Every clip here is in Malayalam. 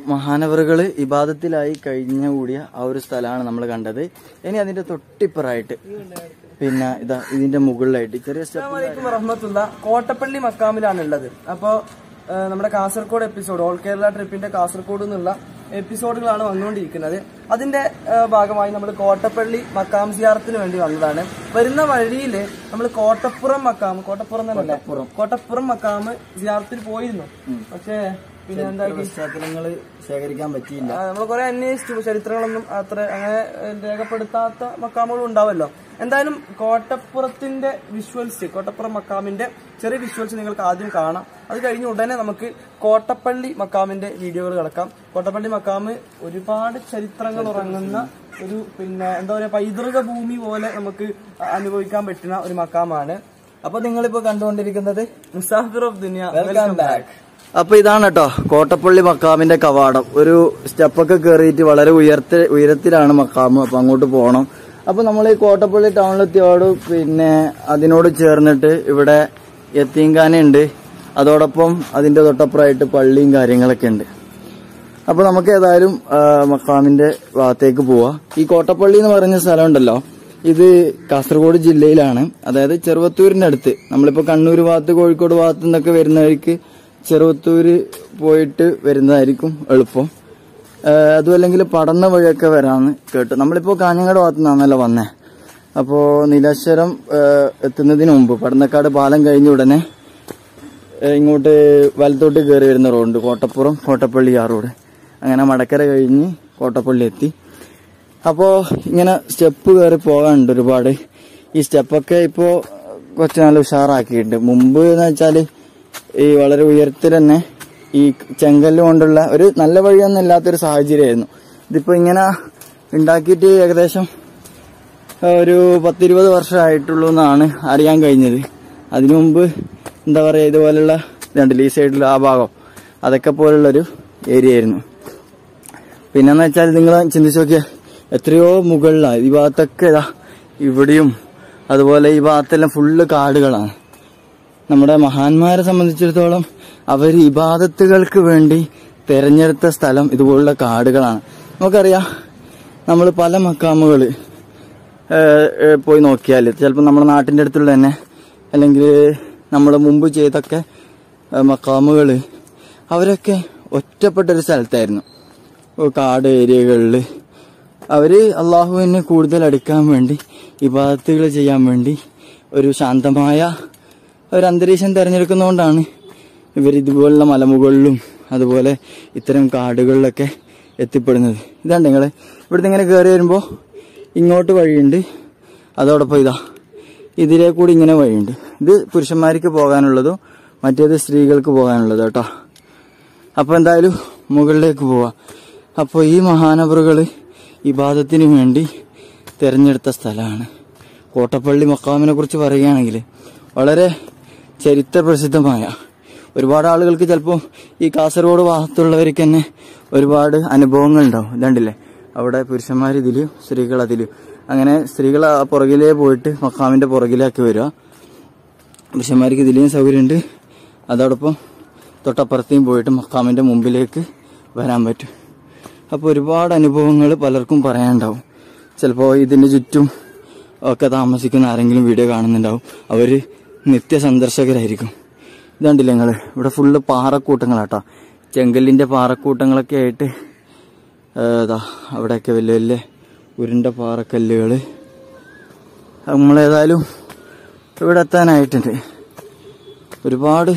മഹാനവറുകൾ ഇബാദത്തിലായി കഴിഞ്ഞ കൂടിയ ആ ഒരു സ്ഥലമാണ് നമ്മൾ കണ്ടത് ഇനി അതിന്റെ തൊട്ടിപ്പുറമായിട്ട് പിന്നെ ഇതാ ഇതിന്റെ മുകളിലായിട്ട് ചെറിയ സ്റ്റെപ്പ് അസ്സലാമലൈക്കും വറഹ്മത്തുള്ള കോട്ടപ്പള്ളി മക്കാമിലാണ് ഉള്ളത് അപ്പോൾ നമ്മുടെ കാസർഗോഡ് എപ്പിസോഡ് ഓൾ കേരള ട്രിപ്പിന്റെ കാസർഗോഡ് നിന്നുള്ള എപ്പിസോഡുകളാണ് വന്നുകൊണ്ടിരിക്കുന്നത് അതിന്റെ ആ, ഭാഗമായി നമ്മൾ കോട്ടപ്പള്ളി മക്കാം സിയാറത്തിന് വേണ്ടി വന്നതാണ് വരുന്ന വഴിയിൽ നമ്മൾ കോട്ടപ്പുറം മക്കാം കോട്ടപ്പുറം തന്നെയല്ലേ കോട്ടപ്പുറം മക്കാം സിയാറത്തിൽ പോയിരുന്നു പക്ഷേ പിന്നെ എന്താക്കി പശ്ചാത്തലങ്ങൾ ശേഖരിക്കാൻ പറ്റിയില്ല നമ്മൾ കുറെ അന്വേഷിച്ചു ചരിത്രങ്ങളൊന്നും അത്ര അങ്ങനെ ഏഹ്, രേഖപ്പെടുത്താത്ത മക്കാമുകളും ഉണ്ടാവല്ലോ എന്തായാലും കോട്ടപ്പുറത്തിന്റെ വിഷ്വൽസ് കോട്ടപ്പുറം മക്കാമിന്റെ ചെറിയ വിഷ്വൽസ് നിങ്ങൾക്ക് ആദ്യം കാണാം അത് കഴിഞ്ഞ് ഉടനെ നമുക്ക് കോട്ടപ്പള്ളി മക്കാമിന്റെ വീഡിയോകൾ കിടക്കാം കോട്ടപ്പള്ളി മക്കാമ് ഒരുപാട് ചരിത്രങ്ങൾ ഉറങ്ങുന്ന ഒരു പിന്നെ എന്താ പറയാ പൈതൃക ഭൂമി പോലെ നമുക്ക് അനുഭവിക്കാൻ പറ്റുന്ന ഒരു മക്കാമാണ് അപ്പൊ നിങ്ങളിപ്പോ കണ്ടുകൊണ്ടിരിക്കുന്നത് Musafir of Duniya welcome back അപ്പൊ ഇതാണ് കേട്ടോ കോട്ടപ്പള്ളി മക്കാമിന്റെ കവാടം ഒരു സ്റ്റെപ്പൊക്കെ കയറിയിട്ട് വളരെ ഉയർത്ത ഉയരത്തിലാണ് മക്കാമ് അപ്പൊ അങ്ങോട്ട് പോകണം അപ്പൊ നമ്മൾ ഈ കോട്ടപ്പള്ളി ടൗണിലെത്തിയോട് പിന്നെ അതിനോട് ചേർന്നിട്ട് ഇവിടെ യത്തീങ്കാന ഉണ്ട് അതോടൊപ്പം അതിന്റെ തൊട്ടപ്പുറമായിട്ട് പള്ളിയും കാര്യങ്ങളൊക്കെ ഉണ്ട് അപ്പൊ നമുക്ക് ഏതായാലും ആ, മക്കാമിന്റെ ഭാഗത്തേക്ക് പോവാ ഈ കോട്ടപ്പള്ളി എന്ന് പറയുന്ന സ്ഥലം ഉണ്ടല്ലോ ഇത് കാസർഗോഡ് ജില്ലയിലാണ് അതായത് ചെറുവത്തൂരിന്റെ അടുത്ത് നമ്മളിപ്പോ കണ്ണൂർ ഭാഗത്ത് കോഴിക്കോട് ഭാഗത്ത് നിന്നൊക്കെ വരുന്നവർക്ക് ചെറുവത്തൂര് പോയിട്ട് വരുന്നതായിരിക്കും എളുപ്പം ആ, അതും അല്ലെങ്കിൽ പടന്ന വഴിയൊക്കെ വരാന്ന് കേട്ടു നമ്മളിപ്പോ കാഞ്ഞങ്ങാട് ഭാഗത്തു നിന്നാണല്ലോ വന്നേ അപ്പോ നീലാശ്വരം ആ, എത്തുന്നതിന് മുമ്പ് പടന്നക്കാട് പാലം കഴിഞ്ഞ ഉടനെ ഏഹ് ഇങ്ങോട്ട് വലത്തോട്ട് കയറി വരുന്ന റോഡുണ്ട് കോട്ടപ്പുറം കോട്ടപ്പള്ളി ആ റോഡ് അങ്ങനെ മടക്കര കഴിഞ്ഞ് കോട്ടപ്പള്ളി എത്തി അപ്പോൾ ഇങ്ങനെ സ്റ്റെപ്പ് കയറി പോകാനുണ്ട് ഒരുപാട് ഈ സ്റ്റെപ്പൊക്കെ ഇപ്പോൾ കുറച്ച് നല്ല ഉഷാറാക്കിയിട്ടുണ്ട് മുമ്പ് എന്ന് വെച്ചാൽ ഈ വളരെ ഉയരത്തിൽ തന്നെ ഈ ചെങ്കല്ല് കൊണ്ടുള്ള ഒരു നല്ല വഴിയൊന്നും ഇല്ലാത്തൊരു സാഹചര്യമായിരുന്നു ഇതിപ്പോൾ ഇങ്ങനെ ഉണ്ടാക്കിയിട്ട് ഏകദേശം ഒരു പത്തിരുപത് വർഷമായിട്ടുള്ളൂ എന്നാണ് അറിയാൻ കഴിഞ്ഞത് അതിനു മുമ്പ് എന്താ പറയുക ഇതുപോലുള്ള ഇതുണ്ടല്ലോ ഈ സൈഡിൽ ആ ഭാഗം അതൊക്കെ പോലുള്ളൊരു ഏരിയ ആയിരുന്നു പിന്നെന്ന് വെച്ചാൽ നിങ്ങൾ ചിന്തിച്ചു നോക്കിയാൽ എത്രയോ മുകളിലാണ് ഈ ഭാഗത്തൊക്കെ ഇതാ ഇവിടെയും അതുപോലെ ഈ ഭാഗത്തെല്ലാം ഫുള്ള് കാടുകളാണ് നമ്മുടെ മഹാന്മാരെ സംബന്ധിച്ചിടത്തോളം അവർ ഇബാദത്തുകൾക്ക് വേണ്ടി തെരഞ്ഞെടുത്ത സ്ഥലം ഇതുപോലുള്ള കാടുകളാണ് നമുക്കറിയാം നമ്മൾ പല മക്കാമുകൾ പോയി നോക്കിയാൽ ചിലപ്പോൾ നമ്മുടെ നാട്ടിൻ്റെ അടുത്തുള്ള തന്നെ അല്ലെങ്കിൽ നമ്മൾ മുമ്പ് ചെയ്തൊക്കെ മക്കാമുകൾ അവരൊക്കെ ഒറ്റപ്പെട്ടൊരു സ്ഥലത്തായിരുന്നു ഓ, കാട് ഏരിയകളിൽ അവർ അള്ളാഹുവിനെ കൂടുതൽ അടുക്കാൻ വേണ്ടി ഇബാദത്തുകൾ ചെയ്യാൻ വേണ്ടി ഒരു ശാന്തമായ ഒരു അന്തരീക്ഷം തിരഞ്ഞെടുക്കുന്നതുകൊണ്ടാണ് ഇവർ ഇതുപോലുള്ള മലമുകളിലും അതുപോലെ ഇത്തരം കാടുകളിലൊക്കെ എത്തിപ്പെടുന്നത് ഇതാണ്ട് നിങ്ങൾ ഇവിടുന്ന് ഇങ്ങനെ കയറി വരുമ്പോൾ ഇങ്ങോട്ട് വഴിയുണ്ട് അതോടൊപ്പം ഇതാ ഇതിലേ കൂടി ഇങ്ങനെ വഴിയുണ്ട് ഇത് പുരുഷന്മാർക്ക് പോകാനുള്ളതും മറ്റേത് സ്ത്രീകൾക്ക് പോകാനുള്ളതും കേട്ടോ അപ്പോൾ എന്തായാലും മുകളിലേക്ക് പോവാം അപ്പോൾ ഈ മഹാനവറുകൾ ഇബാദത്തിന് വേണ്ടി തിരഞ്ഞെടുത്ത സ്ഥലമാണ് കോട്ടപ്പള്ളി മക്കാമിനെ കുറിച്ച് പറയുകയാണെങ്കിൽ വളരെ ചരിത്ര പ്രസിദ്ധമായ ഒരുപാട് ആളുകൾക്ക് ചിലപ്പോൾ ഈ കാസർഗോഡ് ഭാഗത്തുള്ളവർക്ക് തന്നെ ഒരുപാട് അനുഭവങ്ങൾ ഉണ്ടാവും ഇതാണ്ടില്ലേ അവിടെ പുരുഷന്മാർ ഇതിലും സ്ത്രീകൾ അതിലും അങ്ങനെ സ്ത്രീകൾ ആ പുറകിലേ പോയിട്ട് മക്കാമിന്റെ പുറകിലാക്കി വരിക പുരുഷന്മാർക്ക് ഇതിലെയും സൗകര്യമുണ്ട് അതോടൊപ്പം തൊട്ടപ്പുറത്തേയും പോയിട്ട് മക്കാമിന്റെ മുമ്പിലേക്ക് വരാൻ പറ്റും അപ്പോൾ ഒരുപാട് അനുഭവങ്ങൾ പലർക്കും പറയാനുണ്ടാവും ചിലപ്പോൾ ഇതിന്റെ ചുറ്റും ഒക്കെ താമസിക്കുന്ന ആരെങ്കിലും വീഡിയോ കാണുന്നുണ്ടാവും അവർ നിത്യസന്ദർശകരായിരിക്കും ഇതാണ്ടില്ല നിങ്ങൾ ഇവിടെ ഫുള്ള് പാറക്കൂട്ടങ്ങളാട്ടോ ചെങ്കല്ലിന്റെ പാറക്കൂട്ടങ്ങളൊക്കെ ആയിട്ട് ഏഹ്, ദാ അവിടെയൊക്കെ വലിയ വലിയ ഉരുണ്ട പാറക്കല്ലുകൾ നമ്മളേതായാലും ഇവിടെ എത്താനായിട്ടുണ്ട് ഒരുപാട്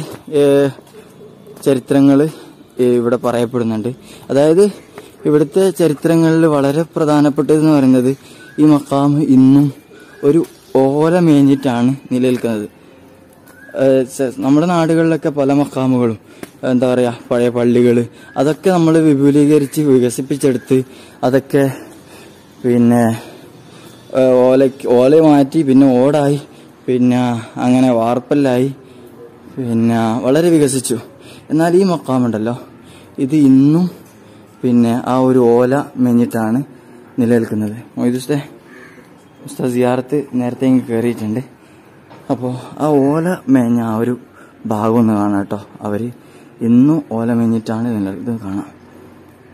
ചരിത്രങ്ങൾ ഇവിടെ പറയപ്പെടുന്നുണ്ട് അതായത് ഇവിടുത്തെ ചരിത്രങ്ങളിൽ വളരെ പ്രധാനപ്പെട്ടതെന്ന് പറയുന്നത് ഈ മക്കാം ഇന്നും ഒരു ഓല മേഞ്ഞിട്ടാണ് നിലനിൽക്കുന്നത് ഏഹ് സ- നമ്മുടെ നാടുകളിലൊക്കെ പല മക്കാമുകളും എന്താ പറയാ പഴയ പള്ളികൾ അതൊക്കെ നമ്മൾ വിപുലീകരിച്ച് വികസിപ്പിച്ചെടുത്ത് അതൊക്കെ പിന്നെ ഏഹ് ഓല ഓല മാറ്റി പിന്നെ ഓടായി പിന്നെ അങ്ങനെ വാർപ്പല്ലായി പിന്നെ വളരെ വികസിച്ചു എന്നാൽ ഈ മക്കാമുണ്ടല്ലോ ഇത് ഇന്നും പിന്നെ ആ ഒരു ഓല മെഞ്ഞിട്ടാണ് നിലനിൽക്കുന്നത് മൊയ്തുസ്തേ ഉസ്താദ് സിയാറത്ത് നേരത്തെ ഇങ്ങ് കയറിയിട്ടുണ്ട് അപ്പോൾ ആ ഓല മേഞ്ഞ ആ ഒരു ഭാഗം ഒന്ന് കാണാം കേട്ടോ അവർ ഇന്നും ഓല മേഞ്ഞിട്ടാണ് നില ഇത് കാണാം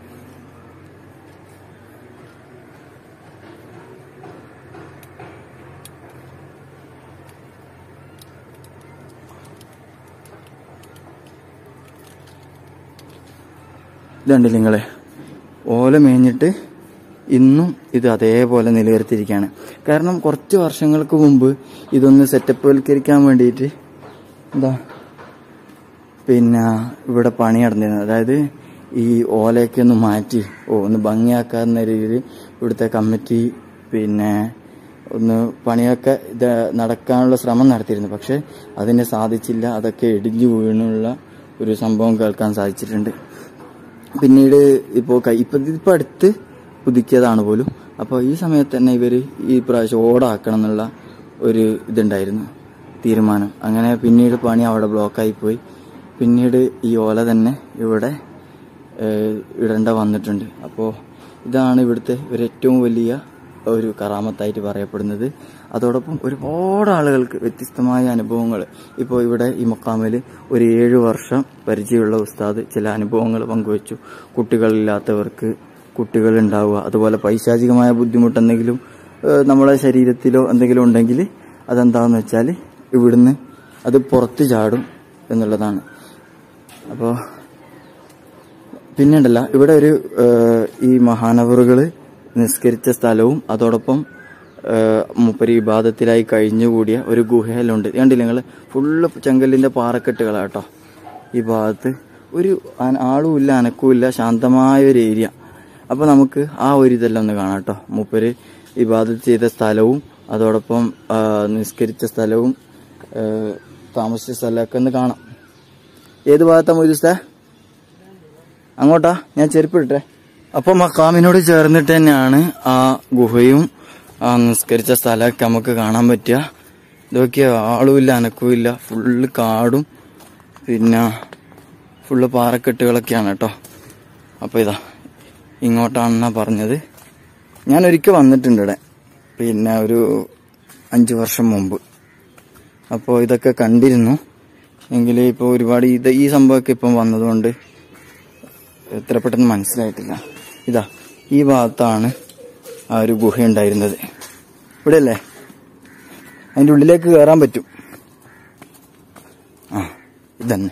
ഇതുണ്ടല്ലോ നിങ്ങള് ഓല മേഞ്ഞിട്ട് ഇന്നും ഇത് അതേപോലെ നിലനിർത്തിയിരിക്കുകയാണ് കാരണം കുറച്ച് വർഷങ്ങൾക്ക് മുമ്പ് ഇതൊന്ന് സെറ്റപ്പ്വൽക്കരിക്കാൻ വേണ്ടിയിട്ട് എന്താ പിന്നെ ഇവിടെ പണി നടന്നിരുന്നത് അതായത് ഈ ഓലയൊക്കെ ഒന്ന് മാറ്റി ഓ ഒന്ന് ഭംഗിയാക്കാവുന്ന രീതിയിൽ ഇവിടുത്തെ കമ്മിറ്റി പിന്നെ ഒന്ന് പണിയൊക്കെ ഇത് നടക്കാനുള്ള ശ്രമം നടത്തിയിരുന്നു പക്ഷെ അതിന് സാധിച്ചില്ല അതൊക്കെ ഇടിഞ്ഞു വീണുള്ള ഒരു സംഭവം കേൾക്കാൻ സാധിച്ചിട്ടുണ്ട് പിന്നീട് ഇപ്പോൾ കൈ ഇപ്പം ഇതിപ്പോൾ അടുത്ത് പുതുക്കിയതാണ് പോലും അപ്പോൾ ഈ സമയത്ത് തന്നെ ഇവർ ഈ പ്രാവശ്യം ഓടാക്കണം എന്നുള്ള ഒരു ഇതുണ്ടായിരുന്നു തീരുമാനം അങ്ങനെ പിന്നീട് പണി അവിടെ ബ്ലോക്കായി പോയി പിന്നീട് ഈ ഓല തന്നെ ഇവിടെ ഏഹ്, ഇടേണ്ട വന്നിട്ടുണ്ട് അപ്പോൾ ഇതാണ് ഇവിടുത്തെ ഒരു ഏറ്റവും വലിയ ഒരു കറാമത്തായിട്ട് പറയപ്പെടുന്നത് അതോടൊപ്പം ഒരുപാട് ആളുകൾക്ക് വ്യത്യസ്തമായ അനുഭവങ്ങൾ ഇപ്പോൾ ഇവിടെ ഈ മക്കാമിൽ ഒരു ഏഴ് വർഷം പരിചയമുള്ള ഉസ്താദ് ചില അനുഭവങ്ങൾ പങ്കുവച്ചു കുട്ടികളില്ലാത്തവർക്ക് കുട്ടികൾ ഉണ്ടാവുക അതുപോലെ പൈശാചികമായ ബുദ്ധിമുട്ട് എന്തെങ്കിലും ഏഹ്, നമ്മളെ ശരീരത്തിലോ എന്തെങ്കിലും ഉണ്ടെങ്കിൽ അതെന്താണെന്ന് വെച്ചാൽ ഇവിടുന്ന് അത് പുറത്ത് ചാടും എന്നുള്ളതാണ് അപ്പോൾ പിന്നെയുണ്ടല്ല ഇവിടെ ഒരു ഏഹ്, ഈ മഹാനവറുകൾ നിസ്കരിച്ച സ്ഥലവും അതോടൊപ്പം ഏഹ്, മൂപ്പര് ഇബാദത്തിലായി കഴിഞ്ഞുകൂടിയ ഒരു ഗുഹയിലുണ്ട് കണ്ടില്ല നിങ്ങൾ ഫുള്ള് ചെങ്കല്ലിന്റെ പാറക്കെട്ടുകളാട്ടോ ഈ ഭാഗത്ത് ഒരു അന- ആളുമില്ല അനക്കുമില്ല ശാന്തമായ ഒരു ഏരിയ അപ്പൊ നമുക്ക് ആ ഒരു ഇതെല്ലാം ഒന്ന് കാണാം കേട്ടോ മൂപ്പര് ഇബാദത്ത് ചെയ്ത സ്ഥലവും അതോടൊപ്പം ആ, നിസ്കരിച്ച സ്ഥലവും ഏഹ്, താമസിച്ച സ്ഥലമൊക്കെ ഒന്ന് കാണാം ഏത് ഭാഗത്താ മൊയ്തുസ്തേ അങ്ങോട്ടാ ഞാൻ ചെരുപ്പിട്ടെ അപ്പൊ മക്കാമിനോട് ചേർന്നിട്ട് തന്നെയാണ് ആ ഗുഹയും ആ നിസ്കരിച്ച സ്ഥലമൊക്കെ നമുക്ക് കാണാൻ പറ്റുക ഇതൊക്കെ ആളുമില്ല അനക്കുമില്ല ഫുള്ള് കാടും പിന്നെ ഫുള്ള് പാറക്കെട്ടുകളൊക്കെയാണ് കേട്ടോ അപ്പൊ ഇതാ ഇങ്ങോട്ടാണെന്നാ പറഞ്ഞത് ഞാൻ ഒരിക്കൽ വന്നിട്ടുണ്ട് ഇവിടെ പിന്നെ ഒരു അഞ്ചു വർഷം മുമ്പ് അപ്പോൾ ഇതൊക്കെ കണ്ടിരുന്നു എങ്കിൽ ഇപ്പോൾ ഒരുപാട് ഇത് ഈ സംഭവമൊക്കെ ഇപ്പം വന്നതുകൊണ്ട് എത്ര പെട്ടെന്ന് മനസ്സിലായിട്ടില്ല ഇതാ ഈ ഭാഗത്താണ് ആ ഒരു ഗുഹ ഉണ്ടായിരുന്നത് ഇവിടെ അല്ലേ അതിൻ്റെ ഉള്ളിലേക്ക് കയറാൻ പറ്റും ആ ഇതന്നെ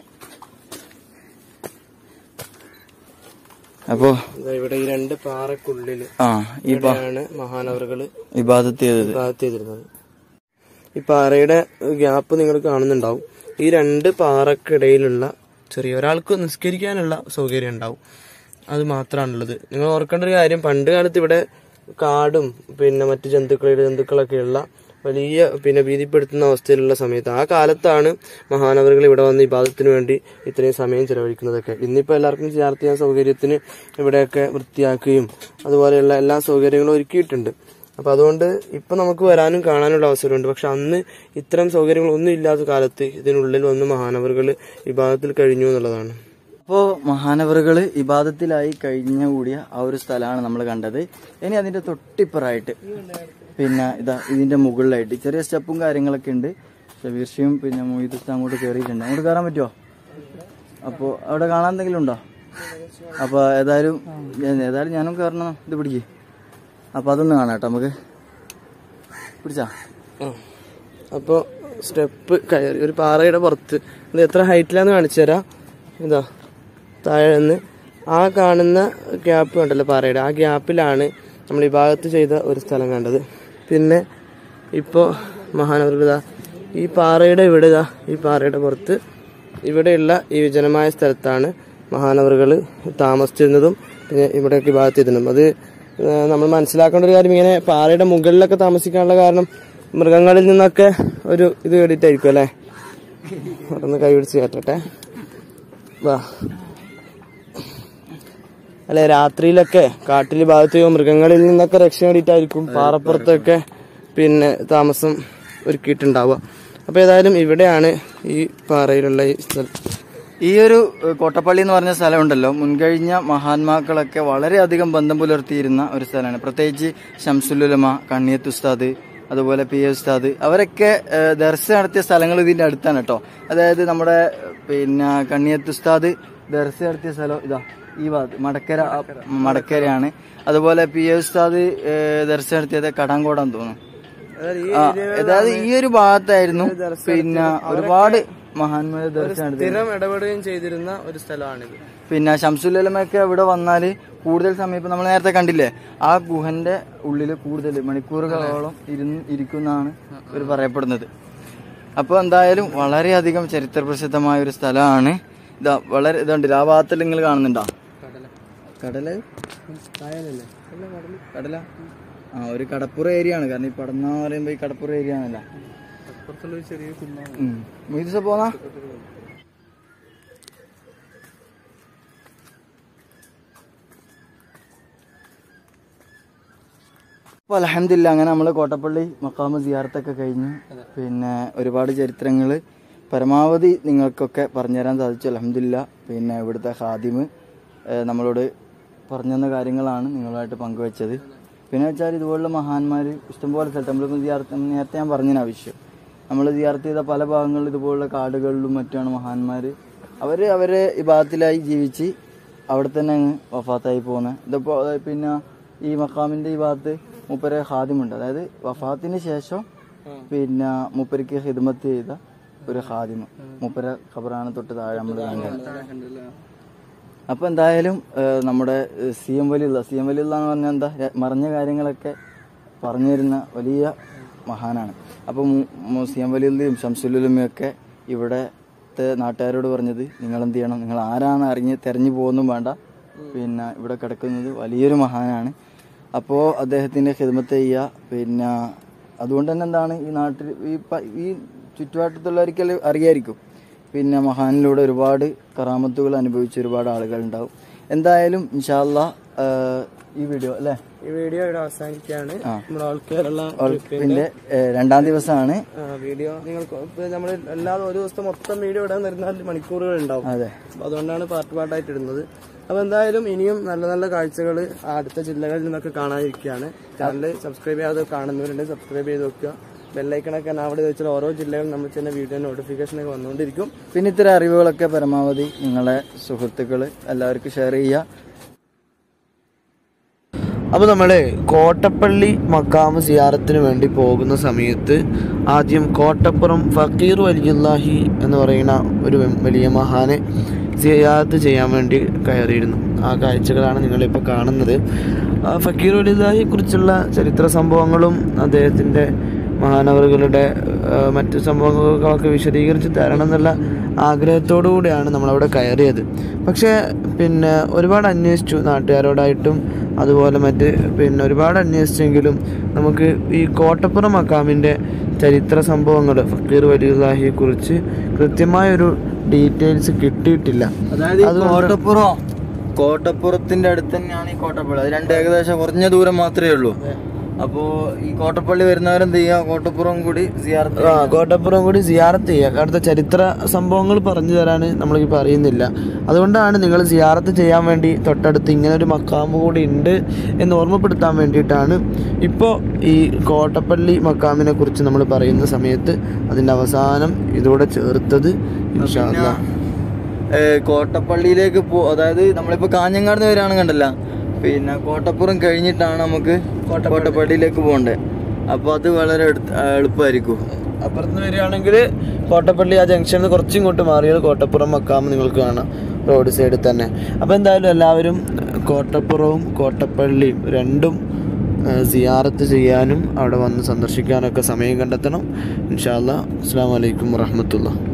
അപ്പോ ദാ ഇവിടെ ഈ രണ്ട് പാറക്കുള്ളില് ആ ഈ പാ ആണ് മഹാനവറുകള് ഇബാദത്ത് ചെയ്തത് ഭാഗത്ത് ചെയ്തിരുന്നത് ഈ പാറയുടെ ഗ്യാപ്പ് നിങ്ങൾ കാണുന്നുണ്ടാവും ഈ രണ്ട് പാറക്കിടയിലുള്ള ചെറിയ ഒരാൾക്ക് നിസ്കരിക്കാനുള്ള സൗകര്യം ഉണ്ടാവും അത് മാത്രമാണുള്ളത് നിങ്ങൾ ഓർക്കേണ്ട ഒരു കാര്യം പണ്ട് കാലത്ത് ഇവിടെ കാടും പിന്നെ മറ്റു ജന്തുക്കളുടെ ജന്തുക്കളൊക്കെയുള്ള വലിയ പിന്നെ ഭീതിപ്പെടുത്തുന്ന അവസ്ഥയിലുള്ള സമയത്ത് ആ കാലത്താണ് മഹാനവറുകൾ ഇവിടെ വന്ന് ഈ ഭാഗത്തിന് വേണ്ടി ഇത്രയും സമയം ചെലവഴിക്കുന്നതൊക്കെ ഇന്നിപ്പോൾ എല്ലാവർക്കും ചേർത്ത് ചെയ്യാൻ സൗകര്യത്തിന് ഇവിടെയൊക്കെ വൃത്തിയാക്കുകയും അതുപോലെയുള്ള എല്ലാ സൗകര്യങ്ങളും ഒരുക്കിയിട്ടുണ്ട് അപ്പൊ അതുകൊണ്ട് ഇപ്പൊ നമുക്ക് വരാനും കാണാനുള്ള അവസരമുണ്ട് പക്ഷെ അന്ന് ഇത്തരം സൗകര്യങ്ങളൊന്നും ഇല്ലാത്ത കാലത്ത് ഇതിനുള്ളിൽ വന്ന് മഹാനവറുകൾ വിഭാഗത്തിൽ കഴിഞ്ഞു എന്നുള്ളതാണ് അപ്പോ മഹാനവറുകള് ഇബാദത്തിലായി കഴിഞ്ഞ കൂടിയ ആ ഒരു സ്ഥലമാണ് നമ്മൾ കണ്ടത് ഇനി അതിന്റെ തൊട്ടിപ്പുറമായിട്ട് പിന്നെ ഇതാ ഇതിന്റെ മുകളിലായിട്ട് ചെറിയ സ്റ്റെപ്പും കാര്യങ്ങളൊക്കെ ഉണ്ട് ഷബീർഷയും പിന്നെ മൊയ്തുസ്ത അങ്ങോട്ട് കയറിയിട്ടുണ്ട് അങ്ങോട്ട് കയറാൻ പറ്റുമോ അപ്പോ അവിടെ കാണാൻ എന്തെങ്കിലും ഉണ്ടോ അപ്പൊ ഏതായാലും ഏതായാലും ഞാനും കയറണം ഇത് പിടിക്ക് അപ്പൊ അതൊന്ന് കാണാം കേട്ടോ നമുക്ക് പിടിച്ചാ അപ്പോൾ സ്റ്റെപ്പ് കയറി ഒരു പാറയുടെ പുറത്ത് ഇത് എത്ര ഹൈറ്റിലാന്ന് കാണിച്ചു തരാം ഇതാ താഴെ നിന്ന് ആ കാണുന്ന ഗ്യാപ്പ് കണ്ടല്ലോ പാറയുടെ ആ ഗ്യാപ്പിലാണ് നമ്മൾ ഈ ഭാഗത്ത് ചെയ്ത ഒരു സ്ഥലം കണ്ടത് പിന്നെ ഇപ്പോൾ മഹാനവർ ഇതാ ഈ പാറയുടെ ഇവിടെ ഇതാ ഈ പാറയുടെ പുറത്ത് ഇവിടെയുള്ള ഈ വിജനമായ സ്ഥലത്താണ് മഹാനവറുകൾ താമസിച്ചിരുന്നതും പിന്നെ ഇവിടെയൊക്കെ ഈ ഭാഗത്ത് ഇരുന്നതും അത് ആ, നമ്മൾ മനസ്സിലാക്കേണ്ട ഒരു കാര്യം ഇങ്ങനെ പാറയുടെ മുകളിലൊക്കെ താമസിക്കാനുള്ള കാരണം മൃഗങ്ങളിൽ നിന്നൊക്കെ ഒരു ഇത് കേട്ടിട്ടായിരിക്കും അല്ലേ ഒന്ന് കൈ പിടിച്ച് കയറ്റട്ടെ വാ അല്ലെ രാത്രിയിലൊക്കെ കാട്ടിൽ ഭാഗത്ത് മൃഗങ്ങളിൽ നിന്നൊക്കെ രക്ഷ നേടിയിട്ടായിരിക്കും പാറപ്പുറത്തൊക്കെ പിന്നെ താമസം ഒരുക്കിയിട്ടുണ്ടാവുക അപ്പൊ ഏതായാലും ഇവിടെയാണ് ഈ പാറയിലുള്ള ഈ സ്ഥലം ഈ ഒരു ഏഹ്, കോട്ടപ്പള്ളി എന്ന് പറഞ്ഞ സ്ഥലമുണ്ടല്ലോ മുൻകഴിഞ്ഞ മഹാത്മാക്കളൊക്കെ വളരെയധികം ബന്ധം പുലർത്തിയിരുന്ന ഒരു സ്ഥലമാണ് പ്രത്യേകിച്ച് ഷംസുലുലമ കണ്ണിയത്ത് ഉസ്താദ് അതുപോലെ പി എ ഉസ്താദ് അവരൊക്കെ ഏഹ്, ദർശ നടത്തിയ സ്ഥലങ്ങൾ ഇതിന്റെ അടുത്താണ് കേട്ടോ അതായത് നമ്മുടെ ഏഹ്, പിന്നെ കണ്ണിയത്ത് ഉസ്താദ് ദർശ നടത്തിയ സ്ഥലം ഇതാ ഈ ഭാഗത്ത് മടക്കര മടക്കരയാണ് അതുപോലെ പി എ ഉസ്താദ് ഏഹ്, ദർശ നടത്തിയത് കടാങ്കോടാന്ന് തോന്നുന്നു അതായത് ഈ ആ, അതായത് ഈ ഒരു ഭാഗത്തായിരുന്നു പിന്നെ ഒരുപാട് മഹാന്മാരെ ദർശനം എടുത്തത്. സ്ഥിരം ഇടപെടുകയും ചെയ്തിരുന്ന ഒരു സ്ഥലമാണിത് പിന്നെ ഷംസുലമൊക്കെ ഇവിടെ വന്നാല് കൂടുതൽ സമയം ഇപ്പൊ നമ്മൾ നേരത്തെ കണ്ടില്ലേ ആ ഗുഹന്റെ ഉള്ളിൽ കൂടുതൽ മണിക്കൂറുകളോളം ഇരുന്ന് ഇരിക്കുന്നതാണ് ഇവർ പറയപ്പെടുന്നത് അപ്പോൾ എന്തായാലും വളരെയധികം ചരിത്ര പ്രസിദ്ധമായ ഒരു സ്ഥലമാണ് ഇതാ വളരെ ഇതുണ്ട് ആ ഭാഗത്തിൽ നിങ്ങൾ കാണുന്നുണ്ടോ കടല് കായലല്ലേ കടല ആ ഒരു കടപ്പുറ ഏരിയ ആണ് കാരണം ഈ പടന്ന പറയുമ്പോ ഈ കടപ്പുറ ഏരിയ ആണല്ലോ അപ്പുറത്തുള്ള ഒരു ചെറിയ കുന്നാണ് ഉം. മൊയ്ത് പോന്നാ അപ്പോൾ അലഹമില്ല അങ്ങനെ നമ്മൾ കോട്ടപ്പള്ളി മക്കാമ സിയാർത്തൊക്കെ കഴിഞ്ഞു പിന്നെ ഒരുപാട് ചരിത്രങ്ങൾ പരമാവധി നിങ്ങൾക്കൊക്കെ പറഞ്ഞുതരാൻ സാധിച്ചു അലഹമില്ല പിന്നെ ഇവിടുത്തെ ഹാദിമ് ഏഹ്, നമ്മളോട് പറഞ്ഞു തന്ന കാര്യങ്ങളാണ് നിങ്ങളുമായിട്ട് പങ്കുവച്ചത് പിന്നെ വെച്ചാൽ ഇതുപോലുള്ള മഹാന്മാർ ഇഷ്ടംപോലെ സ്ഥലത്ത് നമ്മളിപ്പോൾ സിയാർത്ത് നേരത്തെ ഞാൻ പറഞ്ഞതിന് ആവശ്യം നമ്മൾ സിയാർത്ത് ചെയ്ത പല ഭാഗങ്ങളിലും ഇതുപോലുള്ള കാടുകളിലും മറ്റുമാണ് മഹാന്മാർ അവർ അവരെ ഈ ഭാഗത്തിലായി ജീവിച്ച് അവിടെ തന്നെ അങ്ങ് വഫാത്തായി പോകുന്നത് ഇതിപ്പോൾ പിന്നെ ഈ മക്കാമിന്റെ ഈ ഭാഗത്ത് മൂപ്പരെ ഹാദിമുണ്ട് അതായത് വഫാത്തിന് ശേഷം പിന്നെ മൂപ്പരിക്ക് ഹിദ്മത്ത് ചെയ്ത ഒരു ഹാദിമ് മൂപ്പര ഖബറാണ് തൊട്ട് താഴെ നമ്മൾ കണ്ടത് അപ്പൊ എന്തായാലും ഏഹ്, നമ്മുടെ സി എം വലിയുള്ള സി എം വലിയുള്ള എന്ന് പറഞ്ഞാൽ എന്താ ര- മറഞ്ഞ കാര്യങ്ങളൊക്കെ പറഞ്ഞു തരുന്ന വലിയ മഹാനാണ് അപ്പൊ സി എം വലിയുള്ളയും ഷംസുലുലമയും ഒക്കെ ഇവിടത്തെ നാട്ടുകാരോട് പറഞ്ഞത് നിങ്ങൾ എന്ത് ചെയ്യണം നിങ്ങൾ ആരാന്ന് അറിഞ്ഞ് തെരഞ്ഞു പോകുന്നും വേണ്ട പിന്നെ ഇവിടെ കിടക്കുന്നത് വലിയൊരു മഹാനാണ് അപ്പോൾ അദ്ദേഹത്തിന്റെ ഹിദ്മത്ത് ചെയ്യുക പിന്നെ അതുകൊണ്ട് തന്നെ എന്താണ് ഈ നാട്ടിൽ ഈ പ- ഈ ചുറ്റുവട്ടത്തുള്ളവർക്കെല്ലാം അറിയായിരിക്കും പിന്നെ മഹാനിലൂടെ ഒരുപാട് കറാമത്തുകൾ അനുഭവിച്ച ഒരുപാട് ആളുകൾ ഉണ്ടാവും എന്തായാലും ഇൻഷാല്ല ഈ വീഡിയോ അല്ലേ ഈ വീഡിയോ ഇവിടെ അവസാനിക്കുകയാണ് ആ. നമ്മുടെ ആൾക്കാരുള്ള പിന്നെ ഏഹ്, രണ്ടാം ദിവസമാണ് വീഡിയോ നിങ്ങൾക്ക് നമ്മൾ എല്ലാ ഒരു ദിവസത്തെ മൊത്തം വീഡിയോ ഇടാൻ വരുന്നാൽ മണിക്കൂറുകൾ ഉണ്ടാവും അതെ അപ്പൊ അതുകൊണ്ടാണ് പാർട്ട് പാർട്ടായിട്ട് ഇടുന്നത് അപ്പൊ എന്തായാലും ഇനിയും നല്ല നല്ല കാഴ്ചകൾ അടുത്ത ജില്ലകളിൽ നിന്നൊക്കെ കാണാനിരിക്കുകയാണ് ചാനൽ സബ്സ്ക്രൈബ് ചെയ്യാതെ കാണുന്നവരുണ്ട് സബ്സ്ക്രൈബ് ചെയ്ത് വെക്കുക ബെല്ലൈക്കണൊക്കെ അവിടെ വെച്ചാൽ ഓരോ ജില്ലകളിൽ നമ്മൾ ചെയ്യുന്ന വീഡിയോ നോട്ടിഫിക്കേഷൻ ഒക്കെ വന്നുകൊണ്ടിരിക്കും പിന്നെ ഇത്തരം അറിവുകളൊക്കെ പരമാവധി നിങ്ങളെ സുഹൃത്തുക്കൾ എല്ലാവർക്കും ഷെയർ ചെയ്യുക അപ്പോൾ നമ്മൾ കോട്ടപ്പള്ളി മക്കാമ് സിയാറത്തിന് വേണ്ടി പോകുന്ന സമയത്ത് ആദ്യം കോട്ടപ്പുറം ഫക്കീർ വലിയുല്ലാഹി എന്ന് പറയുന്ന ഒരു വലിയ മഹാനെ സിയാറത്ത് ചെയ്യാൻ വേണ്ടി കയറിയിരുന്നു ആ കാഴ്ചകളാണ് നിങ്ങളിപ്പോൾ കാണുന്നത് ആ ഫക്കീർ വലിയുല്ലാഹിയെ കുറിച്ചുള്ള ചരിത്ര സംഭവങ്ങളും അദ്ദേഹത്തിൻ്റെ മഹാനവറുകളുടെ ആ, മറ്റു സംഭവങ്ങളൊക്കെ വിശദീകരിച്ച് തരണം എന്നുള്ള ആഗ്രഹത്തോടു കൂടിയാണ് നമ്മളവിടെ കയറിയത് പക്ഷേ പിന്നെ ഒരുപാട് അന്വേഷിച്ചു നാട്ടുകാരോടായിട്ടും അതുപോലെ മറ്റ് പിന്നെ ഒരുപാട് അന്വേഷിച്ചെങ്കിലും നമുക്ക് ഈ കോട്ടപ്പുറം മക്കാമിൻ്റെ ചരിത്ര സംഭവങ്ങൾ ഫക്കീർ വലിയുല്ലാഹിയെ കുറിച്ച് കൃത്യമായൊരു ഡീറ്റെയിൽസ് കിട്ടിയിട്ടില്ല അതായത് ഈ കോട്ടപ്പുറം കോട്ടപ്പുറത്തിന്റെ അടുത്ത് തന്നെയാണ് ഈ കോട്ടപ്പള്ളി അത് രണ്ട് ഏകദേശം കുറഞ്ഞ ദൂരം മാത്രമേ ഉള്ളൂ അപ്പോ ഈ കോട്ടപ്പള്ളി വരുന്നവരെന്ത് ചെയ്യുക കോട്ടപ്പുറം കൂടി സിയാർത്ത് ആ കോട്ടപ്പുറം കൂടി സിയാറത്ത് ചെയ്യുക അവിടുത്തെ ചരിത്ര സംഭവങ്ങൾ പറഞ്ഞു തരാൻ നമ്മളിപ്പോൾ അറിയുന്നില്ല അതുകൊണ്ടാണ് നിങ്ങൾ സിയാറത്ത് ചെയ്യാൻ വേണ്ടി തൊട്ടടുത്ത് ഇങ്ങനെ ഒരു മക്കാമ് കൂടി ഉണ്ട് എന്ന് ഓർമ്മപ്പെടുത്താൻ വേണ്ടിയിട്ടാണ് ഇപ്പോൾ ഈ കോട്ടപ്പള്ളി മക്കാമിനെ കുറിച്ച് നമ്മൾ പറയുന്ന സമയത്ത് അതിൻ്റെ അവസാനം ഇതോടെ ചേർത്തത് ഇൻഷാ അല്ലാ. ഏഹ് കോട്ടപ്പള്ളിയിലേക്ക് പോ അതായത് നമ്മളിപ്പോ കാഞ്ഞങ്ങാട് നിന്ന് വരാണ് കണ്ടല്ല പിന്നെ കോട്ടപ്പുറം കഴിഞ്ഞിട്ടാണ് നമുക്ക് കോട്ടപ്പള്ളിയിലേക്ക് പോകണ്ടേ അപ്പൊ അത് വളരെ എടുത്ത്- ആ, എളുപ്പമായിരിക്കും അപ്പുറത്ത് വരികയാണെങ്കിൽ കോട്ടപ്പള്ളി ആ ജംഗ്ഷനിൽ നിന്ന് കുറച്ചും ഇങ്ങോട്ട് മാറിയത് കോട്ടപ്പുറം മക്കാമ് നിങ്ങൾക്ക് കാണാം റോഡ് സൈഡിൽ തന്നെ അപ്പോൾ എന്തായാലും എല്ലാവരും കോട്ടപ്പുറവും കോട്ടപ്പള്ളിയും രണ്ടും ആ, സിയാറത്ത് ചെയ്യാനും അവിടെ വന്ന് സന്ദർശിക്കാനൊക്കെ സമയം കണ്ടെത്തണം ഇൻഷാ അല്ലാ അസ്സാം വലൈക്കും വറഹമത്തുള്ള